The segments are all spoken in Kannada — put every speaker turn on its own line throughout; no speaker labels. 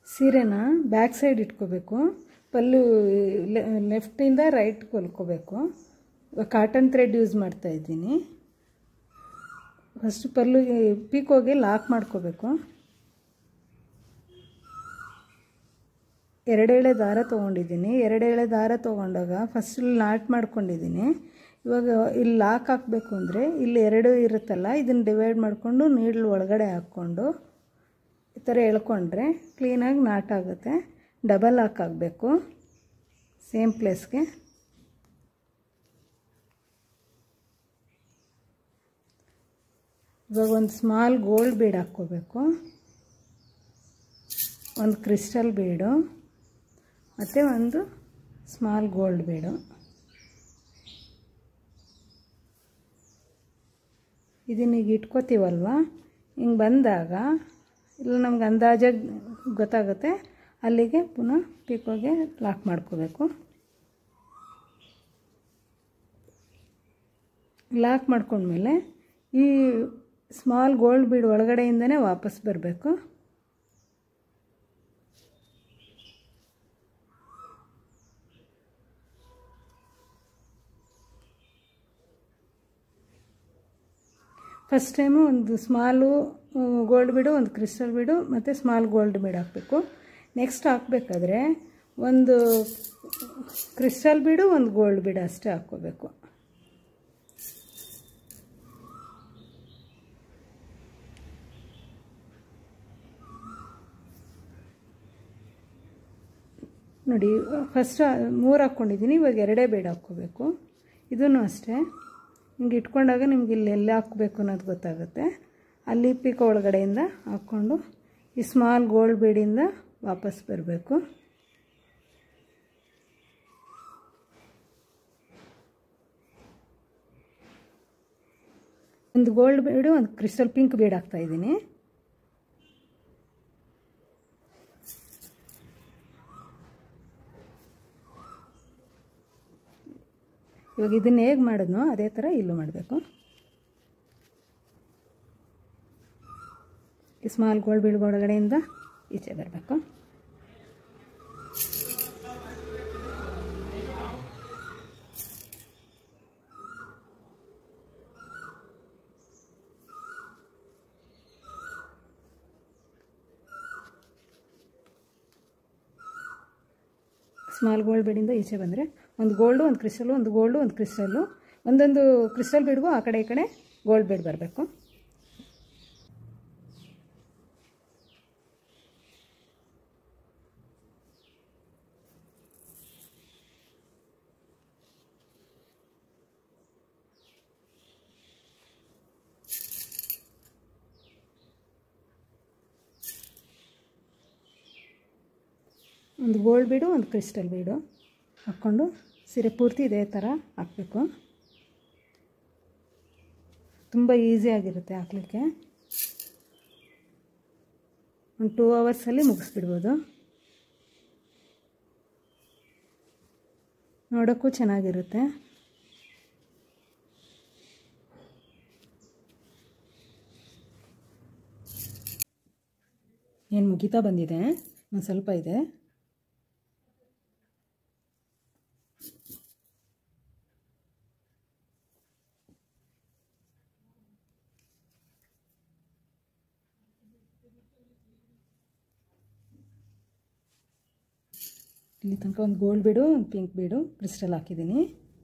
ಸೀರೆನ ಬ್ಯಾಕ್ ಸೈಡ್ ಇಟ್ಕೋಬೇಕು ಪಲ್ಲು ಲೆಫ್ಟಿಂದ ರೈಟ್ ಹೊಲ್ಕೋಬೇಕು ಕಾಟನ್ ಥ್ರೆಡ್ ಯೂಸ್ ಮಾಡ್ತಾ ಇದ್ದೀನಿ ಫಸ್ಟ್ ಪಲ್ಲು ಪೀಕೋಗೆ ಲಾಕ್ ಮಾಡ್ಕೋಬೇಕು ಎರಡೆಳೆ ದಾರ ತೊಗೊಂಡಿದ್ದೀನಿ ಎರಡೆಳೆ ದಾರ ತೊಗೊಂಡಾಗ ಫಸ್ಟ್ ಇಲ್ಲಿ ನಾಟ್ ಮಾಡ್ಕೊಂಡಿದ್ದೀನಿ ಇವಾಗ ಇಲ್ಲಿ ಲಾಕ್ ಹಾಕಬೇಕು ಅಂದರೆ ಇಲ್ಲಿ ಎರಡು ಇರುತ್ತಲ್ಲ ಇದನ್ನು ಡಿವೈಡ್ ಮಾಡಿಕೊಂಡು ನೀಡ್ಲು ಒಳಗಡೆ ಹಾಕ್ಕೊಂಡು ಈ ಥರ ಎಳ್ಕೊಂಡ್ರೆ ಕ್ಲೀನಾಗಿ ನಾಟ್ ಆಗುತ್ತೆ ಡಬಲ್ ಲಾಕ್ ಆಗಬೇಕು ಸೇಮ್ ಪ್ಲೇಸ್ಗೆ ಇವಾಗ ಒಂದು ಸ್ಮಾಲ್ ಗೋಲ್ಡ್ ಬೀಡ್ ಹಾಕ್ಕೋಬೇಕು ಒಂದು ಕ್ರಿಸ್ಟಲ್ ಬೀಡು ಮತ್ತು ಒಂದು ಸ್ಮಾಲ್ ಗೋಲ್ಡ್ ಬೀಡು ಇದನ್ನ ಈಗ ಇಟ್ಕೋತೀವಲ್ವ ಹಿಂಗೆ ಬಂದಾಗ ಇಲ್ಲ ನಮ್ಗೆ ಅಂದಾಜಾಗಿ ಗೊತ್ತಾಗುತ್ತೆ ಅಲ್ಲಿಗೆ ಪುನಃ ಪಿಕೋಗೆ ಲಾಕ್ ಮಾಡ್ಕೋಬೇಕು ಲಾಕ್ ಮಾಡ್ಕೊಂಡ್ಮೇಲೆ ಈ ಸ್ಮಾಲ್ ಗೋಲ್ಡ್ ಬೀಡ್ ಒಳಗಡೆಯಿಂದನೇ ವಾಪಸ್ ಬರಬೇಕು ಫಸ್ಟ್ ಟೈಮು ಒಂದು ಸ್ಮಾಲು ಗೋಲ್ಡ್ ಬೀಡು ಒಂದು ಕ್ರಿಸ್ಟಲ್ ಬೀಡು ಮತ್ತು ಸ್ಮಾಲ್ ಗೋಲ್ಡ್ ಬೀಡ್ ಹಾಕಬೇಕು ನೆಕ್ಸ್ಟ್ ಹಾಕಬೇಕಾದ್ರೆ ಒಂದು ಕ್ರಿಸ್ಟಲ್ ಬೀಡು ಒಂದು ಗೋಲ್ಡ್ ಬೀಡು ಅಷ್ಟೇ ಹಾಕ್ಕೋಬೇಕು ನೋಡಿ ಫಸ್ಟ್ ಮೂರು ಹಾಕ್ಕೊಂಡಿದ್ದೀನಿ ಇವಾಗ ಎರಡೇ ಬೇಡ ಹಾಕ್ಕೋಬೇಕು ಇದನ್ನು ಅಷ್ಟೇ ಹಿಂಗೆ ಇಟ್ಕೊಂಡಾಗ ನಿಮ್ಗೆ ಇಲ್ಲಿ ಎಲ್ಲಿ ಹಾಕ್ಬೇಕು ಅನ್ನೋದು ಗೊತ್ತಾಗುತ್ತೆ ಅಲ್ಲಿ ಪಿಕ್ ಒಳಗಡೆಯಿಂದ ಹಾಕ್ಕೊಂಡು ಈ ಸ್ಮಾಲ್ ಗೋಲ್ಡ್ ಬೀಡಿಂದ ವಾಪಸ್ ಬರಬೇಕು ಒಂದು ಗೋಲ್ಡ್ ಬೀಡು ಒಂದು ಕ್ರಿಸ್ಟಲ್ ಪಿಂಕ್ ಬೀಡ್ ಹಾಕ್ತಾಯಿದ್ದೀನಿ ಇವಾಗ ಇದನ್ನು ಹೇಗೆ ಮಾಡಿದ್ನೋ ಅದೇ ಥರ ಇಲ್ಲೂ ಮಾಡಬೇಕು ಈ ಸ್ಮಾಲ್ ಗೋಲ್ಡ್ ಬೀಳ್ಗ ಒಳಗಡೆಯಿಂದ ಈಚೆ ಬರಬೇಕು ಸ್ಮಾಲ್ ಗೋಲ್ಡ್ ಬೀಡಿಂದ ಈಚೆ ಬಂದರೆ ಒಂದು ಗೋಲ್ಡು ಒಂದು ಕ್ರಿಸ್ಟಲ್ಲು ಒಂದು ಗೋಲ್ಡು ಒಂದು ಕ್ರಿಸ್ಟಲ್ಲು ಒಂದೊಂದು ಕ್ರಿಸ್ಟಲ್ ಬೀಡ್ಗೂ ಆ ಕಡೆ ಈ ಕಡೆ ಗೋಲ್ಡ್ ಬೀಡ್ ಬರಬೇಕು ಒಂದು ಗೋಲ್ಡ್ ಬೀಡು ಒಂದು ಕ್ರಿಸ್ಟಲ್ ಬೀಡು ಹಾಕ್ಕೊಂಡು ಸೀರೆ ಪೂರ್ತಿ ಇದೇ ಥರ ಹಾಕಬೇಕು ತುಂಬ ಈಸಿಯಾಗಿರುತ್ತೆ ಹಾಕ್ಲಿಕ್ಕೆ ಒಂದು ಟೂ ಅವರ್ಸಲ್ಲಿ ಮುಗಿಸ್ಬಿಡ್ಬೋದು ನೋಡೋಕ್ಕೂ ಚೆನ್ನಾಗಿರುತ್ತೆ ಏನು ಮುಗಿತಾ ಬಂದಿದೆ ಒಂದು ಸ್ವಲ್ಪ ಇದೆ ಇಲ್ಲಿ ತನಕ ಒಂದು ಗೋಲ್ಡ್ ಬೀಡು ಒಂದು ಪಿಂಕ್ ಬೀಡು ಕ್ರಿಸ್ಟಲ್ ಹಾಕಿದ್ದೀನಿ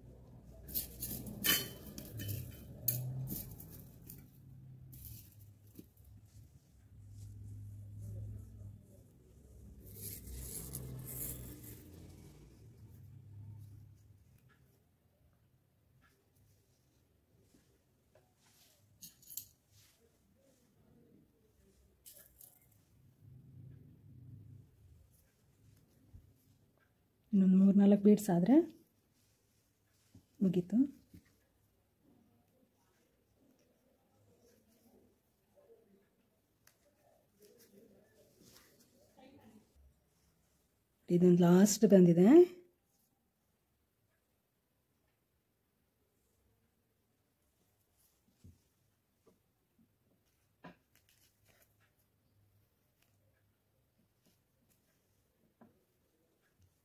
ಇನ್ನೊಂದು ಮೂರು ನಾಲ್ಕು ಬೀಡ್ಸ್ ಆದರೆ ಮುಗೀತು ಇದೊಂದು ಲಾಸ್ಟ್ ಬಂದಿದೆ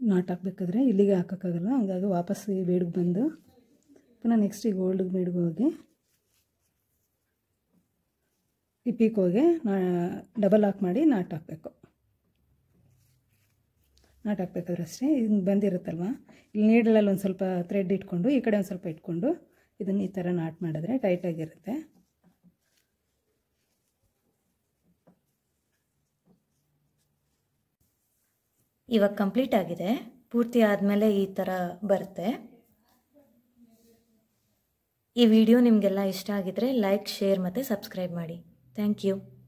ನಾಟ್ ಹಾಕ್ಬೇಕಾದ್ರೆ ಇಲ್ಲಿಗೆ ಹಾಕೋಕ್ಕಾಗಲ್ಲ ಹಂಗಾಗಿ ವಾಪಸ್ ಈ ಬೀಡ್ಗೆ ಬಂದು ಪುನಃ ನೆಕ್ಸ್ಟ್ ಈ ಗೋಲ್ಡ್ ಬೀಡ್ಗೆ ಹೋಗಿ ಈ ಪೀಕೋಗೆ ನಾ ಡಬಲ್ ಹಾಕ್ ಮಾಡಿ ನಾಟ್ ಹಾಕಬೇಕು ನಾಟ್ ಹಾಕ್ಬೇಕಾದ್ರೆ ಅಷ್ಟೇ ಹಿಂಗೆ ಬಂದಿರುತ್ತಲ್ವ ಇಲ್ಲಿ ನೀಡಲಲ್ಲಿ ಒಂದು ಸ್ವಲ್ಪ ಥ್ರೆಡ್ ಇಟ್ಕೊಂಡು ಈ ಕಡೆ ಒಂದು ಸ್ವಲ್ಪ ಇಟ್ಕೊಂಡು ಇದನ್ನು ಈ ಥರ ನಾಟ್ ಮಾಡಿದ್ರೆ ಟೈಟಾಗಿರುತ್ತೆ
ಇವಾಗ ಕಂಪ್ಲೀಟ್ ಆಗಿದೆ ಪೂರ್ತಿ ಆದಮೇಲೆ ಈ ಥರ ಬರುತ್ತೆ ಈ ವಿಡಿಯೋ ನಿಮಗೆಲ್ಲ ಇಷ್ಟ ಆಗಿದ್ರೆ ಲೈಕ್ ಶೇರ್ ಮತ್ತು ಸಬ್ಸ್ಕ್ರೈಬ್ ಮಾಡಿ ಥ್ಯಾಂಕ್ ಯು